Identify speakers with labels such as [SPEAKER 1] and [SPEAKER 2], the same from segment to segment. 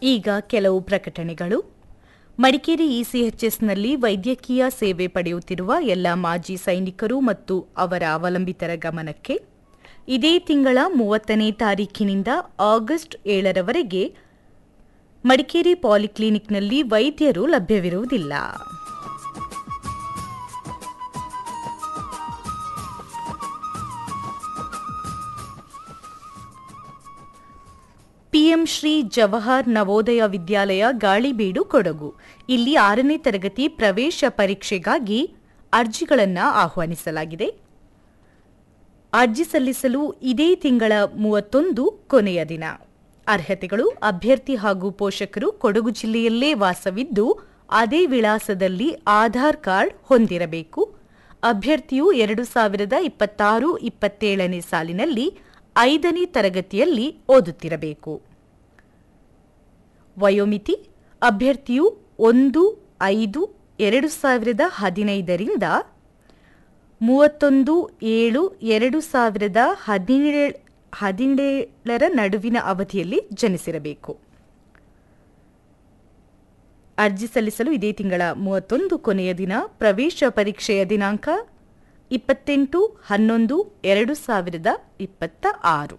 [SPEAKER 1] ಈಗ ಕೆಲವು ಪ್ರಕಟಣೆಗಳು ಮಡಿಕೇರಿ ಇಸಿಎಚ್ಎಸ್ನಲ್ಲಿ ವೈದ್ಯಕೀಯ ಸೇವೆ ಪಡೆಯುತ್ತಿರುವ ಎಲ್ಲ ಮಾಜಿ ಸೈನಿಕರು ಮತ್ತು ಅವರ ಅವಲಂಬಿತರ ಗಮನಕ್ಕೆ ಇದೇ ತಿಂಗಳ ಮೂವತ್ತನೇ ತಾರೀಖಿನಿಂದ ಆಗಸ್ಟ್ ಏಳರವರೆಗೆ ಮಡಿಕೇರಿ ಪಾಲಿಕ್ಲಿನಿಕ್ನಲ್ಲಿ ವೈದ್ಯರು ಲಭ್ಯವಿರುವುದಿಲ್ಲ ಪಿಎಂ ಶ್ರೀ ಜವಾಹರ್ ನವೋದಯ ವಿದ್ಯಾಲಯ ಗಾಳಿಬೀಡು ಕೊಡಗು ಇಲ್ಲಿ ಆರನೇ ತರಗತಿ ಪ್ರವೇಶ ಪರೀಕ್ಷೆಗಾಗಿ ಅರ್ಜಿಗಳನ್ನು ಆಹ್ವಾನಿಸಲಾಗಿದೆ ಅರ್ಜಿ ಸಲ್ಲಿಸಲು ಇದೇ ತಿಂಗಳ ಮೂವತ್ತೊಂದು ಕೊನೆಯ ದಿನ ಅರ್ಹತೆಗಳು ಅಭ್ಯರ್ಥಿ ಹಾಗೂ ಪೋಷಕರು ಕೊಡಗು ಜಿಲ್ಲೆಯಲ್ಲೇ ವಾಸವಿದ್ದು ಅದೇ ವಿಳಾಸದಲ್ಲಿ ಆಧಾರ್ ಕಾರ್ಡ್ ಹೊಂದಿರಬೇಕು ಅಭ್ಯರ್ಥಿಯು ಎರಡು ಸಾವಿರದ ಇಪ್ಪತ್ತಾರು ಇಪ್ಪತ್ತೇಳನೇ ಸಾಲಿನಲ್ಲಿ ಐದನೇ ತರಗತಿಯಲ್ಲಿ ಓದುತ್ತಿರಬೇಕು ವಯೋಮಿತಿ ಅಭ್ಯರ್ಥಿಯು ಒಂದು ಐದು ಎರಡು ಸಾವಿರದ ಹದಿನೈದರಿಂದ ಮೂವತ್ತೊಂದು ಏಳು ಎರಡು ಸಾವಿರದ ಹದಿನೇಳ ಹದಿನೇಳರ ನಡುವಿನ ಅವಧಿಯಲ್ಲಿ ಜನಿಸಿರಬೇಕು ಅರ್ಜಿ ಸಲ್ಲಿಸಲು ಇದೇ ತಿಂಗಳ ಮೂವತ್ತೊಂದು ಕೊನೆಯ ದಿನ ಪ್ರವೇಶ ಪರೀಕ್ಷೆಯ ದಿನಾಂಕ ಇಪ್ಪತ್ತೆಂಟು ಹನ್ನೊಂದು ಎರಡು ಸಾವಿರದ ಇಪ್ಪತ್ತ ಆರು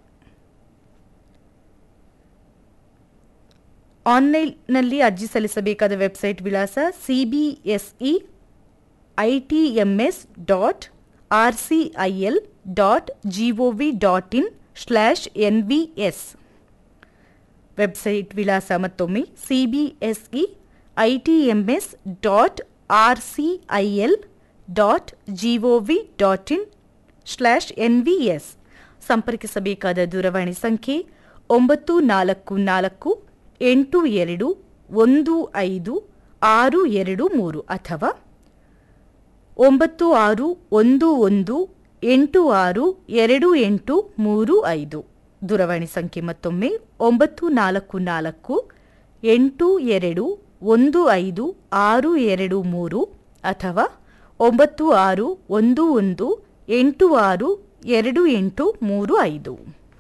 [SPEAKER 1] ಆನ್ಲೈನ್ನಲ್ಲಿ ಅರ್ಜಿ ಸಲ್ಲಿಸಬೇಕಾದ ವೆಬ್ಸೈಟ್ ವಿಳಾಸ CBSE ITMS dot R CIL dot GOV dot in slash N V S website ವಿಳಾಸ ಮತ್ತೊಮ್ಮೆ CBSE ITMS dot R CIL dot GOV dot in slash N V S ಸಂಪರ್ಕಿಸಬೇಕಾದ ದೂರವಾಣಿ ಸಂಖ್ಯೆ ಒಂಬತ್ತು ನಾಲ್ಕು ನಾಲ್ಕು ಎಂಟು ಎರಡು ಒಂದು ಐದು ಆರು ಎರಡು ಮೂರು ಅಥವಾ ಒಂಬತ್ತು ಆರು ಒಂದು ಒಂದು ಎಂಟು ಆರು ಎರಡು ಎಂಟು ಮೂರು ಐದು ದೂರವಾಣಿ ಸಂಖ್ಯೆ ಮತ್ತೊಮ್ಮೆ ಒಂಬತ್ತು ನಾಲ್ಕು ನಾಲ್ಕು ಎಂಟು ಎರಡು ಒಂದು ಐದು ಆರು ಎರಡು ಮೂರು ಅಥವಾ ಒಂಬತ್ತು ಆರು ಒಂದು ಒಂದು ಎಂಟು ಆರು ಎರಡು ಎಂಟು ಮೂರು ಐದು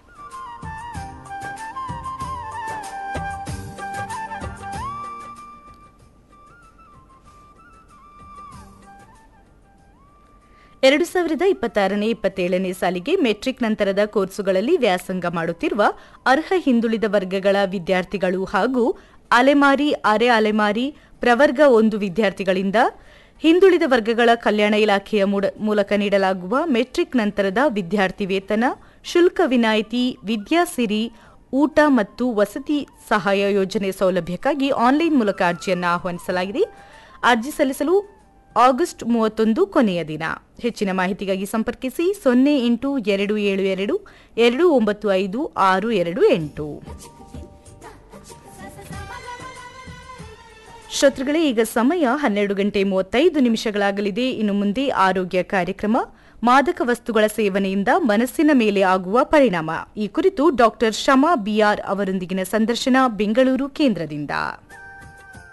[SPEAKER 1] ಎರಡು ಸಾವಿರದ ಇಪ್ಪತ್ತಾರನೇ ಇಪ್ಪತ್ತೇಳನೇ ಸಾಲಿಗೆ ಮೆಟ್ರಿಕ್ ನಂತರದ ಕೋರ್ಸುಗಳಲ್ಲಿ ವ್ಯಾಸಂಗ ಮಾಡುತ್ತಿರುವ ಅರ್ಹ ಹಿಂದುಳಿದ ವರ್ಗಗಳ ವಿದ್ಯಾರ್ಥಿಗಳು ಹಾಗೂ ಅಲೆಮಾರಿ ಅರೆ ಅಲೆಮಾರಿ ಪ್ರವರ್ಗ ಒಂದು ವಿದ್ಯಾರ್ಥಿಗಳಿಂದ ಹಿಂದುಳಿದ ವರ್ಗಗಳ ಕಲ್ಯಾಣ ಇಲಾಖೆಯ ಮೂಡ- ಮೂಲಕ ನೀಡಲಾಗುವ ಮೆಟ್ರಿಕ್ ನಂತರದ ವಿದ್ಯಾರ್ಥಿ ವೇತನ ಶುಲ್ಕ ವಿನಾಯಿತಿ ವಿದ್ಯಾಸಿರಿ ಊಟ ಮತ್ತು ವಸತಿ ಸಹಾಯ ಯೋಜನೆ ಸೌಲಭ್ಯಕ್ಕಾಗಿ ಆನ್ಲೈನ್ ಮೂಲಕ ಅರ್ಜಿಯನ್ನು ಆಹ್ವಾನಿಸಲಾಗಿದೆ ಅರ್ಜಿ ಸಲ್ಲಿಸಲು ಆಗಸ್ಟ್ ಮೂವತ್ತೊಂದು ಕೊನೆಯ ದಿನ ಹೆಚ್ಚಿನ ಮಾಹಿತಿಗಾಗಿ ಸಂಪರ್ಕಿಸಿ ಸೊನ್ನೆ ಎಂಟು ಎರಡು ಏಳು ಎರಡು ಎರಡು ಒಂಬತ್ತು ಐದು ಆರು ಎರಡು ಎಂಟು ಶ್ರೋತೃಗಳೇ ಈಗ ಸಮಯ ಹನ್ನೆರಡು ಗಂಟೆ ಮೂವತ್ತೈದು ನಿಮಿಷಗಳಾಗಲಿದೆ ಇನ್ನು ಮುಂದೆ ಆರೋಗ್ಯ ಕಾರ್ಯಕ್ರಮ ಮಾದಕ ವಸ್ತುಗಳ ಸೇವನೆಯಿಂದ ಮನಸ್ಸಿನ ಮೇಲೆ ಆಗುವ ಪರಿಣಾಮ ಈ ಕುರಿತು ಡಾಕ್ಟರ್ ಶಮಾ ಬಿಆರ್ ಅವರೊಂದಿಗಿನ ಸಂದರ್ಶನ ಬೆಂಗಳೂರು ಕೇಂದ್ರದಿಂದ